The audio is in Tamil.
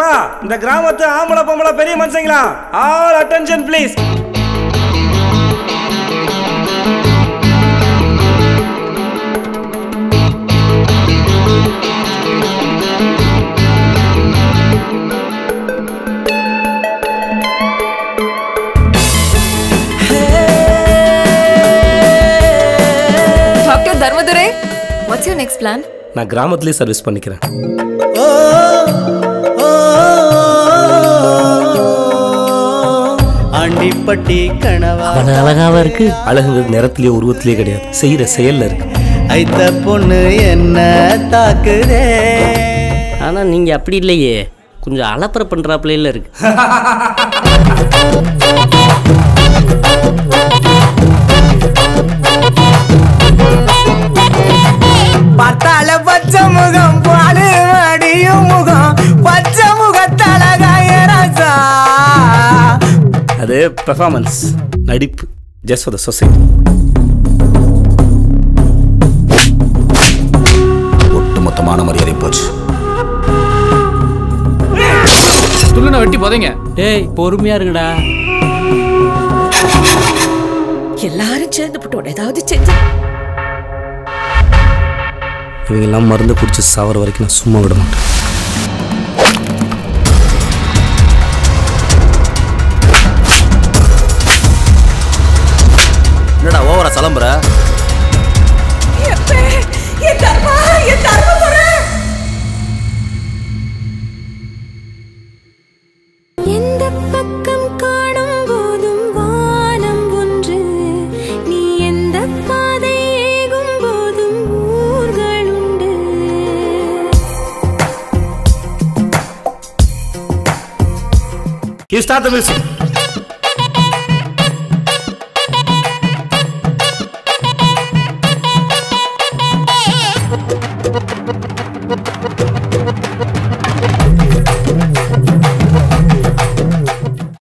இந்த கிராமத்து ஆம்பளை பொம்பளை பெரிய மனுஷங்களா all attention please doctor Dharmadurai what's your next plan நான் கிராமத்திலே சர்வீஸ் பண்ணிக்கிறேன் ஆண்டிப்பட்டி கனவா அவன் அழகாவா இருக்கு அழகுங்கிறது நிறத்திலேயே உருவத்திலேயே கிடையாது செய்யற செயல்ல இருக்கு ஐத்த பொண்ணு என்ன தாக்குதே ஆனா நீங்க அப்படி இல்லையே கொஞ்சம் அலப்பற பண்றாப்புல இருக்கு பார்த்தால பச்சை முகம் பாலு அடியும் முகம் பச்சை முகத்தழகாய ராசா அது பெர்ஃபார்மன்ஸ் நடிப்பு ஜஸ்ட் ஃபார் த சொசைட்டி ஒட்டுமொத்தமான மரியாதை போச்சு துள்ளுன வெட்டி போதைங்க டேய் பொறுமையா இருங்கடா எல்லாரும் சேர்ந்து போட்டோட ஏதாவது செஞ்சு இவங்க எல்லாம் மருந்து குடிச்சு சாவர வரைக்கும் நான் சும்மா விட மாட்டேன் என்னடா ஓவரா சலம்புற என் தர்மா என் தர்மபுரம் எந்த பக்கம் காணும் போதும் வானம் ஒன்று நீ எந்த பாதை ஏகும் போதும் ஊர்கள் உண்டு You start the music.